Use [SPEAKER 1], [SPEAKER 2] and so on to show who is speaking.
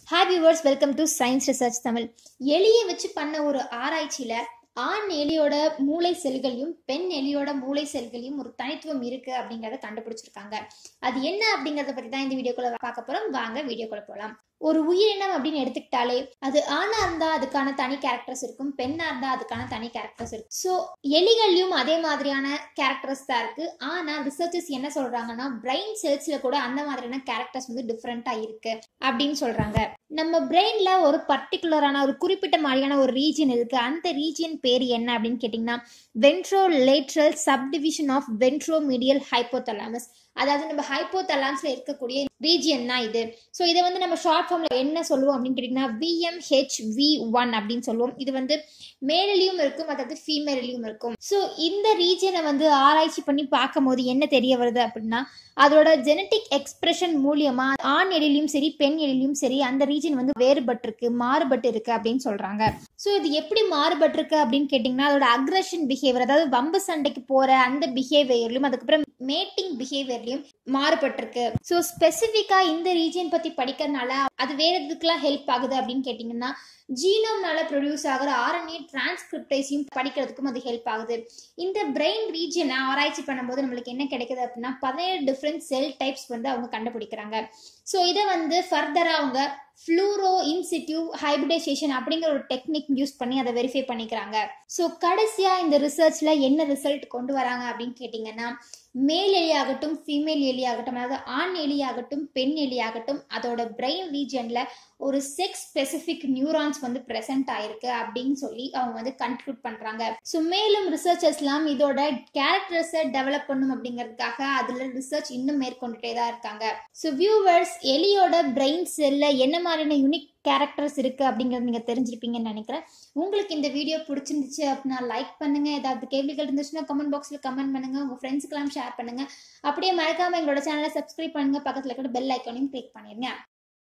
[SPEAKER 1] hi viewers welcome to science research Tamil எலியை வச்சு பண்ண ஒரு ஆராய்ச்சியில ஆண் எலியோட மூளை செல்களையும் பெண் எலியோட மூளை செல்களையும் ஒரு தனித்துவம் இருக்கு அப்படிங்கறத கண்டுபிடிச்சிருக்காங்க அது என்ன அப்படிங்கறத பத்தி தான் இந்த வீடியோக்குள்ள பார்க்க போறோம் வாங்க வீடியோக்குள்ள போலாம் ஒரு உயிரினம் அப்படின்னு எடுத்துக்கிட்டாலே அது ஆணா இருந்தா அதுக்கான தனி கேரக்டர்ஸ் இருக்கும் பெண்ணா இருந்தா அதுக்கான தனி கேரக்டர்ஸ் இருக்கும் ஸோ எலிகள்லயும் அதே மாதிரியான கேரக்டர்ஸ் தான் இருக்கு ஆனா ரிசர்ச்சர்ஸ் என்ன சொல்றாங்கன்னா பிரெயின் செல்ஸ்ல கூட அந்த மாதிரியான கேரக்டர்ஸ் வந்து டிஃப்ரெண்டா இருக்கு அப்படின்னு சொல்றாங்க நம்ம பிரெயின்ல ஒரு பர்டிகுலரான ஒரு குறிப்பிட்ட மாதிரியான ஒரு ரீஜன் இருக்கு அந்த ரீஜியன் பேர் என்ன அப்படின்னு கேட்டிங்கன்னா ventro lateral subdivision of ventro medial hypothalamus அதாவது நம்ம ஹைப்போதலாம்ஸ்ல இருக்கக்கூடிய ரீஜியன் தான் இது ஸோ இதை வந்து நம்ம ஷார்ட் ஃபார்ம்ல என்ன சொல்லுவோம் அப்படின்னு கேட்டிங்கன்னா விஎம்ஹெச் வி ஒன் அப்படின்னு சொல்லுவோம் இது வந்து மேலிலையும் இருக்கும் அதாவது ஃபீமேலிலையும் இருக்கும் ஸோ இந்த ரீஜனை வந்து ஆராய்ச்சி பண்ணி பார்க்கும்போது என்ன தெரிய வருது அப்படின்னா அதோட ஜெனட்டிக் எக்ஸ்பிரஷன் மூலியமா ஆண் எழிலையும் சரி பெண் எழிலையும் சரி அந்த ரீஜன் வந்து வேறுபட்டிருக்கு மாறுபட்டு இருக்கு அப்படின்னு சொல்றாங்க ஸோ இது எப்படி மாறுபட்டிருக்கு அப்படின்னு கேட்டிங்கன்னா அதோட அக்ரஷன் பிஹேவியர் அதாவது வம்பு சண்டைக்கு போற அந்த பிஹேவியர்லையும் அதுக்கப்புறம் மேட்டிங் பிஹேவியர்லையும் மாறுபட்டிருக்கு ஸோ ஸ்பெசிஃபிக்கா இந்த ரீஜன் பத்தி படிக்கிறதுனால அது வேற எதுக்கெல்லாம் ஹெல்ப் ஆகுது அப்படின்னு கேட்டிங்கன்னா ஜீனோம்னால ப்ரொடியூஸ் ஆகிற ஆர்என்ஏ டிரான்ஸ்கிரிப்டைஸையும் படிக்கிறதுக்கும் அது ஹெல்ப் ஆகுது இந்த பிரெயின் ரீஜனை ஆராய்ச்சி பண்ணும்போது நம்மளுக்கு என்ன கிடைக்குது அப்படின்னா பதினேழு டிஃப்ரெண்ட் செல் டைப்ஸ் வந்து அவங்க கண்டுபிடிக்கிறாங்க ஸோ இதை வந்து ஃபர்தராக அவங்க ஃப்ளூரோ இன்சிட்யூ ஹைபிரிடைசேஷன் அப்படிங்கிற ஒரு டெக்னிக் யூஸ் பண்ணி அதை வெரிஃபை பண்ணிக்கிறாங்க ஸோ கடைசியாக இந்த ரிசர்ச்சில் என்ன ரிசல்ட் கொண்டு வராங்க அப்படின்னு கேட்டிங்கன்னா மேல் எலியாகட்டும் ஃபீமேல் எலியாகட்டும் அதாவது ஆண் எலியாகட்டும் பெண் எலியாகட்டும் அதோட பிரெயின் ரீஜனில் ஒரு செக்ஸ் ஸ்பெசிஃபிக் நியூரான்ஸ் வந்து ப்ரெசென்ட் ஆயிருக்கு அப்படின்னு சொல்லி அவங்க வந்து கன்க்ளூட் பண்ணுறாங்க ஸோ மேலும் ரிசர்ச்சர்ஸ்லாம் இதோட கேரக்டர்ஸை டெவலப் பண்ணும் அப்படிங்கிறதுக்காக அதில் ரிசர்ச் இன்னும் மேற்கொண்டுட்டே தான் இருக்காங்க ஸோ வியூவர்ஸ் எலியோட பிரெயின் செல்ல என்ன மாதிரியான யூனிக் கேரக்டர்ஸ் இருக்கு அப்படிங்கறது நீங்க தெரிஞ்சிருப்பீங்கன்னு நினைக்கிறேன் உங்களுக்கு இந்த வீடியோ பிடிச்சிருந்துச்சு அப்படின்னா லைக் பண்ணுங்க ஏதாவது கேள்விகள் இருந்துச்சுன்னா கமெண்ட் பாக்ஸ்ல கமெண்ட் பண்ணுங்க உங்க ஃப்ரெண்ட்ஸ்க்கெல்லாம் ஷேர் பண்ணுங்க அப்படியே மறக்காம எங்களோட சேனலை சப்ஸ்கிரைப் பண்ணுங்க பக்கத்துல இருக்கிற பெல் ஐக்கானையும் கிளிக் பண்ணிருங்க